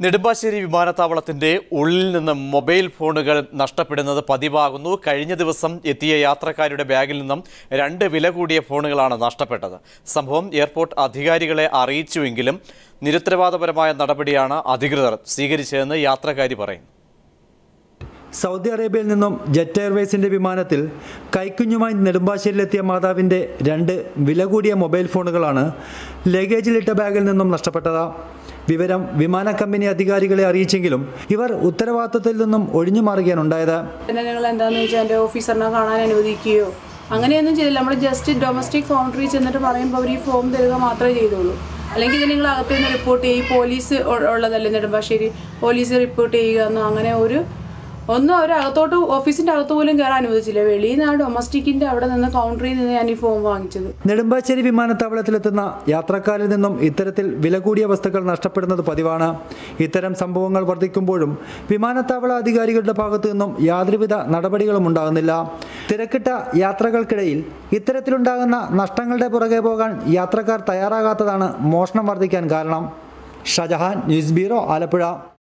നെടുമ്പാശ്ശേരി വിമാനത്താവളത്തിന്റെ ഉള്ളിൽ നിന്ന് മൊബൈൽ ഫോണുകൾ നഷ്ടപ്പെടുന്നത് പതിവാകുന്നു കഴിഞ്ഞ ദിവസം എത്തിയ യാത്രക്കാരുടെ ബാഗിൽ നിന്നും രണ്ട് വില കൂടിയ ഫോണുകളാണ് നഷ്ടപ്പെട്ടത് സംഭവം എയർപോർട്ട് അധികാരികളെ അറിയിച്ചുവെങ്കിലും നിരുത്തരവാദപരമായ നടപടിയാണ് അധികൃതർ സ്വീകരിച്ചതെന്ന് യാത്രക്കാരി പറയുന്നു സൗദി അറേബ്യയിൽ നിന്നും ജെറ്റ് എയർവേസിന്റെ വിമാനത്തിൽ കൈക്കുഞ്ഞുമായി നെടുമ്പാശ്ശേരിയിലെത്തിയ മാതാവിന്റെ രണ്ട് വില കൂടിയ മൊബൈൽ ഫോണുകളാണ് ലഗേജിലിട്ട ബാഗിൽ നിന്നും നഷ്ടപ്പെട്ടത് വിവരം വിമാന കമ്പനി അധികാരികളെ അറിയിച്ചെങ്കിലും ഇവർ ഉത്തരവാദിത്തത്തിൽ നിന്നും ഒഴിഞ്ഞു മാറുകയാണ് ഉണ്ടായത് പിന്നെ നിങ്ങൾ എന്താണെന്ന് വെച്ചാൽ എൻ്റെ ഓഫീസറിനെ കാണാൻ അനുവദിക്കുകയോ അങ്ങനെയൊന്നും ചെയ്തില്ല നമ്മൾ ജസ്റ്റ് ഡൊമസ്റ്റിക് കൗണ്ടറിൽ ചെന്നിട്ട് പറയുമ്പോൾ അവർ ഈ ഫോം തരിക മാത്രമേ ചെയ്തുള്ളൂ അല്ലെങ്കിൽ ഇത് നിങ്ങൾ അകത്ത് നിന്ന് റിപ്പോർട്ട് ചെയ്യുക ഈ പോലീസ് ഉ- ഉള്ളതല്ലേ നെടുമ്പാശ്ശേരി പോലീസ് റിപ്പോർട്ട് ചെയ്യുക എന്നോ അങ്ങനെ ഒരു ഒന്നും അവർ അകത്തോട്ട് ഓഫീസിൻ്റെ അകത്ത് പോലും കയറാൻ അനുവദിച്ചില്ല വെളിയിൽ നിന്ന് ആ ഡൊമസ്റ്റിക്കിൻ്റെ അവിടെ നിന്ന് കൗണ്ടറിൽ നിന്ന് ഞാൻ ഈ ഫോം വാങ്ങിച്ചത് നെടുമ്പാശ്ശേരി വിമാനത്താവളത്തിലെത്തുന്ന യാത്രക്കാരിൽ നിന്നും ഇത്തരത്തിൽ വില കൂടിയ വസ്തുക്കൾ നഷ്ടപ്പെടുന്നത് പതിവാണ് ഇത്തരം സംഭവങ്ങൾ വർദ്ധിക്കുമ്പോഴും വിമാനത്താവള അധികാരികളുടെ ഭാഗത്തു നിന്നും യാതൊരുവിധ നടപടികളും ഉണ്ടാകുന്നില്ല തിരക്കിട്ട യാത്രകൾക്കിടയിൽ ഇത്തരത്തിലുണ്ടാകുന്ന നഷ്ടങ്ങളുടെ പുറകെ പോകാൻ യാത്രക്കാർ തയ്യാറാകാത്തതാണ് മോഷണം വർദ്ധിക്കാൻ കാരണം ഷജഹാൻ ന്യൂസ് ബ്യൂറോ ആലപ്പുഴ